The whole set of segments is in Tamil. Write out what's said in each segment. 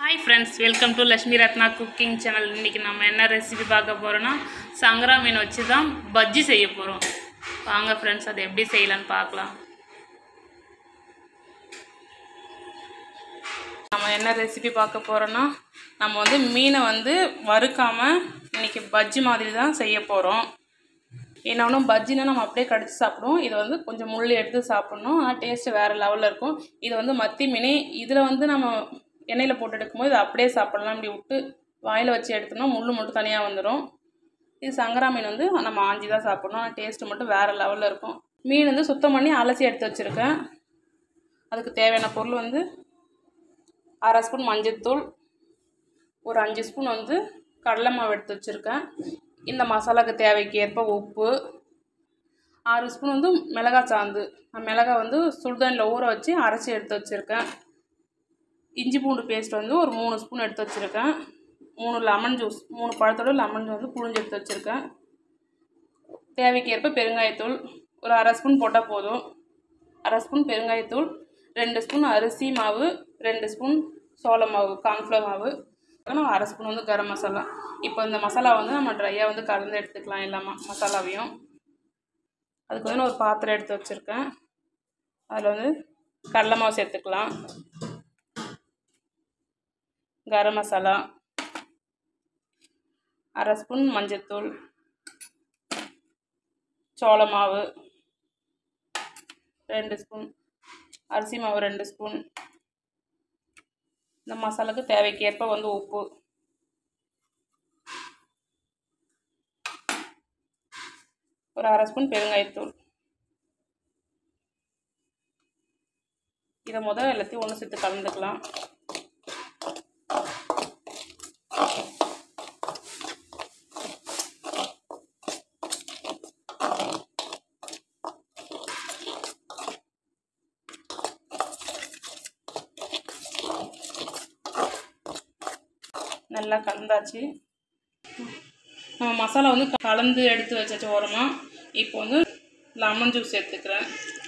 hi friends welcome to Lakshmi Ratna cooking channel இன்றைக்கி நம்ம என்ன ரெசிபி பார்க்க போகிறோன்னா சங்கரா மீன் வச்சு தான் பஜ்ஜி செய்ய போகிறோம் வாங்க ஃப்ரெண்ட்ஸ் அதை எப்படி செய்யலான்னு பார்க்கலாம் நம்ம என்ன ரெசிபி பார்க்க போகிறோன்னா நம்ம வந்து மீனை வந்து வறுக்காமல் இன்றைக்கி பஜ்ஜி மாதிரி தான் செய்ய போகிறோம் இன்னொன்று பஜ்ஜினா நம்ம அப்படியே கடிச்சு சாப்பிடுவோம் இதை வந்து கொஞ்சம் முள் எடுத்து சாப்பிட்ணும் ஆனால் டேஸ்ட்டு வேறு லெவலில் இருக்கும் இது வந்து மத்தி மீன் இதில் வந்து நம்ம எண்ணெயில் போட்டு எடுக்கும்போது இதை அப்படியே சாப்பிடலாம் இப்படி விட்டு வாயில் வச்சு எடுத்தோம்னா முள் மட்டும் தனியாக வந்துடும் இது சங்கரா மீன் வந்து நம்ம ஆஞ்சி தான் சாப்பிடணும் ஆனால் டேஸ்ட்டு மட்டும் வேறு லெவலில் இருக்கும் மீன் வந்து சுத்தம் பண்ணி அலசி எடுத்து வச்சுருக்கேன் அதுக்கு தேவையான பொருள் வந்து அரை ஸ்பூன் மஞ்சள்தூள் ஒரு அஞ்சு ஸ்பூன் வந்து கடலை மாவு எடுத்து வச்சுருக்கேன் இந்த மசாலாவுக்கு தேவைக்கு ஏற்ப உப்பு ஆறு ஸ்பூன் வந்து மிளகாய் சாந்து நான் மிளகாய் வந்து சுடுதண்ணில் ஊற வச்சு அரைச்சி எடுத்து வச்சுருக்கேன் இஞ்சி பூண்டு பேஸ்ட் வந்து ஒரு மூணு ஸ்பூன் எடுத்து வச்சுருக்கேன் மூணு லெமன் ஜூஸ் மூணு பழத்தோட லெமன் ஜூஸ் வந்து புழிஞ்சு எடுத்து வச்சுருக்கேன் தேவைக்கு ஏற்ப பெருங்காயத்தூள் ஒரு அரை ஸ்பூன் போட்டால் போதும் அரை ஸ்பூன் பெருங்காயத்தூள் ரெண்டு ஸ்பூன் அரிசி மாவு ரெண்டு ஸ்பூன் சோள மாவு கார்ன்ஃப்ளவர் மாவு அப்புறம் அரை ஸ்பூன் வந்து கரம் மசாலா இப்போ இந்த மசாலா வந்து நம்ம ட்ரையாக வந்து கலந்து எடுத்துக்கலாம் எல்லா ம மசாலாவையும் அதுக்கு வந்து நான் ஒரு பாத்திரம் எடுத்து வச்சுருக்கேன் அதில் வந்து கடலை மாவு சேர்த்துக்கலாம் கரம் மசாலா அரை ஸ்பூன் மஞ்சத்தூள் சோள மாவு ரெண்டு ஸ்பூன் அரிசி மாவு ரெண்டு ஸ்பூன் இந்த மசாலாவுக்கு தேவைக்கு ஏற்ப வந்து உப்பு ஒரு அரை ஸ்பூன் பெருங்காயத்தூள் இதை முதல் எல்லாத்தையும் ஒன்று சேர்த்து கலந்துக்கலாம் நல்லா கலந்தாச்சு நம்ம மசாலா வந்து கலந்து எடுத்து வச்சாச்சு ஓரமாக இப்போ வந்து லெமன் ஜூஸ் சேர்த்துக்கிறேன்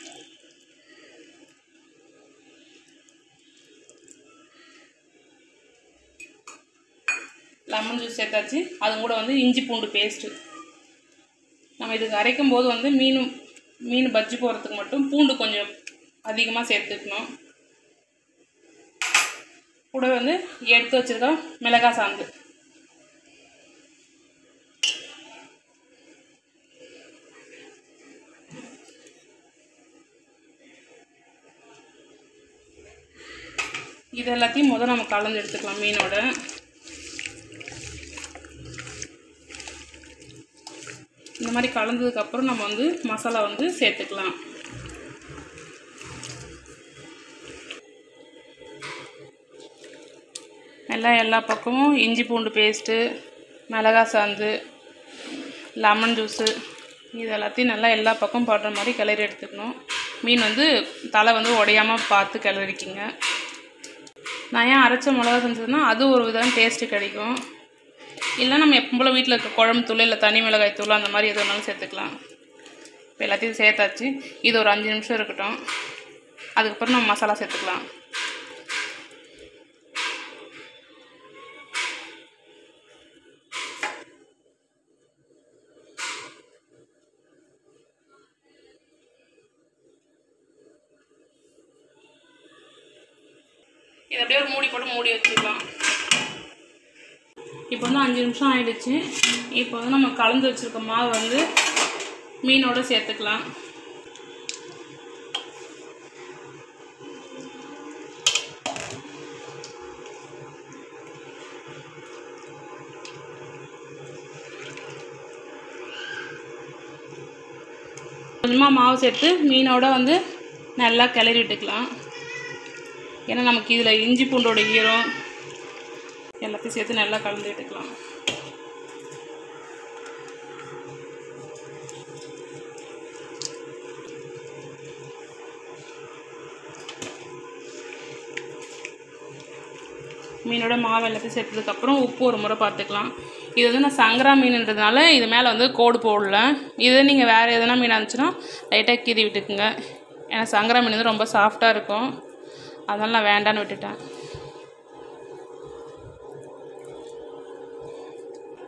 லெமன் ஜூஸ் சேர்த்தாச்சு அது கூட வந்து இஞ்சி பூண்டு பேஸ்ட்டு நம்ம இதுக்கு அரைக்கும் போது வந்து மீன் மீன் பஜ்ஜி போடுறதுக்கு மட்டும் பூண்டு கொஞ்சம் அதிகமாக சேர்த்துக்கணும் கூட வந்து எடுத்து வச்சுருக்க மிளகாய் சாந்து இது எல்லாத்தையும் முதல் நம்ம கலந்து எடுத்துக்கலாம் மீனோட இந்த மாதிரி கலந்ததுக்கப்புறம் நம்ம வந்து மசாலா வந்து சேர்த்துக்கலாம் எல்லாம் எல்லா பக்கமும் இஞ்சி பூண்டு பேஸ்ட்டு மிளகாய் சாந்து லெமன் ஜூஸு இது எல்லாத்தையும் நல்லா எல்லா பக்கமும் போடுற மாதிரி கிளறி எடுத்துக்கணும் மீன் வந்து தலை வந்து உடையாமல் பார்த்து கிளறிக்கிங்க நான் ஏன் அரைச்ச மிளகா செஞ்சதுன்னா அது ஒரு விதம் டேஸ்ட்டு கிடைக்கும் இல்லை நம்ம எப்போ போல் வீட்டில் இருக்க குழம்பு தூள் இல்லை தனி மிளகாய் தூள் அந்த மாதிரி எது வேணாலும் சேர்த்துக்கலாம் இப்போ எல்லாத்தையும் சேர்த்தாச்சு இது ஒரு அஞ்சு நிமிஷம் இருக்கட்டும் அதுக்கப்புறம் நம்ம மசாலா சேர்த்துக்கலாம் இதை அப்படியே ஒரு மூடி போட்டு மூடி வச்சுக்கலாம் இப்போ வந்து அஞ்சு நிமிஷம் ஆயிடுச்சு இப்போ வந்து நம்ம கலந்து வச்சுருக்க மாவு வந்து மீனோட சேர்த்துக்கலாம் கொஞ்சமாக மாவு சேர்த்து மீனோட வந்து நல்லா கிளறி விட்டுக்கலாம் ஏன்னா நமக்கு இதில் இஞ்சி பூண்டோட ஈரம் எல்லாத்தையும் சேர்த்து நல்லா கலந்து எடுக்கலாம் மீனோட மாவு எல்லாத்தையும் சேர்த்ததுக்கப்புறம் உப்பு ஒரு முறை பார்த்துக்கலாம் இது வந்து நான் சங்கரா மீன்ன்றதுனால இது மேலே வந்து கோடு போடல இதே நீங்கள் வேறு எதனா மீன் இருந்துச்சுன்னா லைட்டாக கீறி விட்டுக்குங்க ஏன்னா சங்கரா மீன் வந்து ரொம்ப சாஃப்டாக இருக்கும் அதனால் நான் வேண்டான்னு விட்டுட்டேன்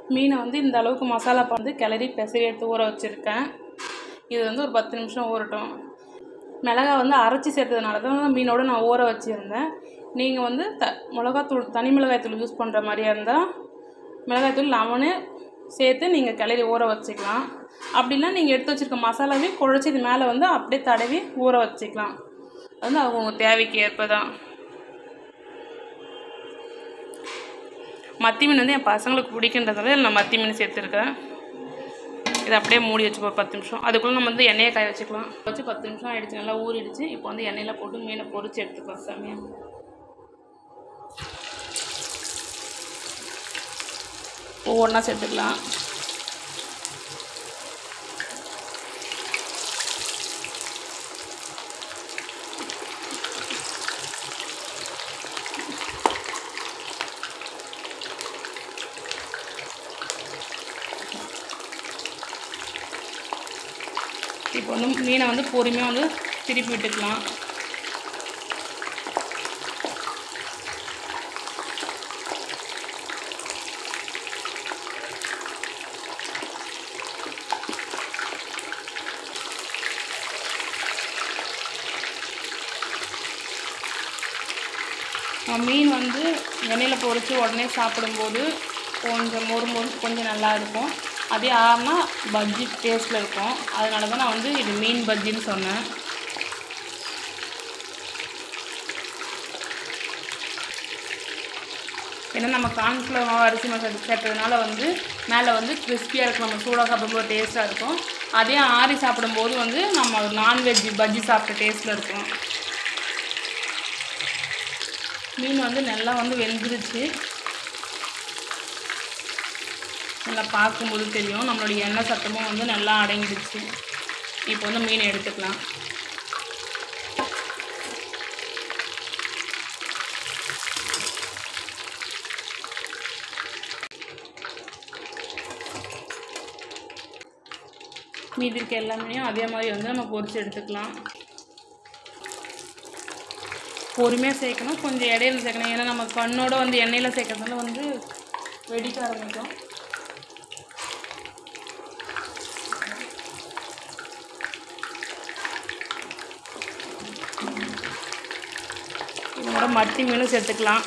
மீனை வந்து இந்த அளவுக்கு மசாலா வந்து கிளறி பெசரி எடுத்து ஊற வச்சுருக்கேன் இது வந்து ஒரு பத்து நிமிஷம் ஊறட்டும் மிளகா வந்து அரைச்சி சேர்த்ததுனால தான் மீனோட நான் ஊற வச்சுருந்தேன் நீங்கள் வந்து த மிளகாத்தூள் தனி மிளகாய்த்தூள் யூஸ் பண்ணுற மாதிரியா இருந்தால் மிளகாய்த்தூள் லெமனு சேர்த்து நீங்கள் கிளறி ஊற வச்சுக்கலாம் அப்படின்னா நீங்கள் எடுத்து வச்சுருக்க மசாலாவே குழச்சி இது மேலே வந்து அப்படியே தடவி ஊற வச்சுக்கலாம் அது வந்து அவங்க தேவைக்கு ஏற்ப தான் மத்தி மீன் வந்து என் பசங்களுக்கு பிடிக்கின்றதால நான் மத்தி மீன் சேர்த்துருக்கேன் இதை அப்படியே மூடி வச்சுப்போம் ஒரு பத்து நிமிஷம் அதுக்குள்ளே நம்ம வந்து எண்ணெயை காய வச்சுக்கலாம் வச்சு பத்து நிமிஷம் ஆயிடுச்சு நல்லா ஊறிடுச்சு இப்போ வந்து எண்ணெயில் போட்டு மீனை பொரிச்சு எடுத்துக்கலாம் சாமியாக ஒவ்வொன்றா சேர்த்துக்கலாம் இப்போ வந்து மீனை வந்து பொறுமையாக வந்து திருப்பி விட்டுக்கலாம் நம்ம மீன் வந்து எண்ணெயில் பொரித்து உடனே சாப்பிடும்போது கொஞ்சம் மொறு மொறு கொஞ்சம் நல்லா இருக்கும் அதே ஆறுனா பஜ்ஜி டேஸ்ட்டில் இருக்கும் அதனால தான் நான் வந்து இது மீன் பஜ்ஜின்னு சொன்னேன் ஏன்னா நம்ம கார்ன்ஃப்ளவர் மாவு அரிசி மாவு சேர்த்து- சேர்த்ததுனால வந்து மேலே வந்து கிறிஸ்பியாக இருக்கும் நம்ம சூடாக சாப்பிடும்போது டேஸ்ட்டாக இருக்கும் அதே ஆறி சாப்பிடும்போது வந்து நம்ம நான்வெஜ் பஜ்ஜி சாப்பிட்ட டேஸ்ட்டில் இருக்கும் மீன் வந்து நல்லா வந்து வெந்துருச்சு நல்லா பார்க்கும்போது தெரியும் நம்மளுடைய எண்ணெய் சத்தமும் வந்து நல்லா அடங்கிடுச்சு இப்போ வந்து மீன் எடுத்துக்கலாம் மீதி இருக்க எல்லாமே அதே மாதிரி வந்து நம்ம பொரிச்சு எடுத்துக்கலாம் பொறுமையாக சேர்க்கணும் கொஞ்சம் இடையில சேர்க்கணும் ஏன்னா நம்ம கண்ணோட வந்து எண்ணெயில் சேர்க்கறதுனால வந்து வெடிக்க ஆரம்பிக்கும் இதோட மத்தி மீனும் சேர்த்துக்கலாம்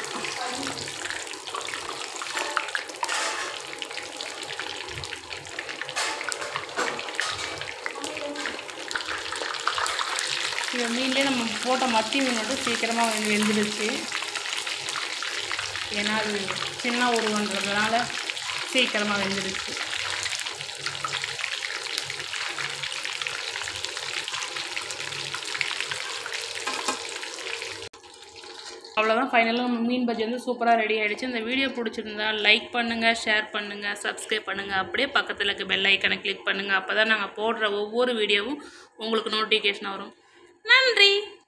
இந்த மீன்லேயே நம்ம போட்ட மத்தி மீன் வந்து சீக்கிரமாக வந்து வெந்துடுச்சு ஏன்னா அது சின்ன உருவன்றதுனால சீக்கிரமாக வெந்துடுச்சு அவ்வளோதான் ஃபைனலாக நம்ம மீன் பஜ்ஜி வந்து சூப்பராக ரெடி ஆகிடுச்சு இந்த வீடியோ பிடிச்சிருந்தா லைக் பண்ணுங்கள் ஷேர் பண்ணுங்கள் சப்ஸ்கிரைப் பண்ணுங்கள் அப்படியே பக்கத்தில் இருக்க பெல் ஐக்கனை கிளிக் பண்ணுங்கள் அப்போ தான் நாங்கள் போடுற ஒவ்வொரு வீடியோவும் உங்களுக்கு நோட்டிஃபிகேஷன் வரும் நன்றி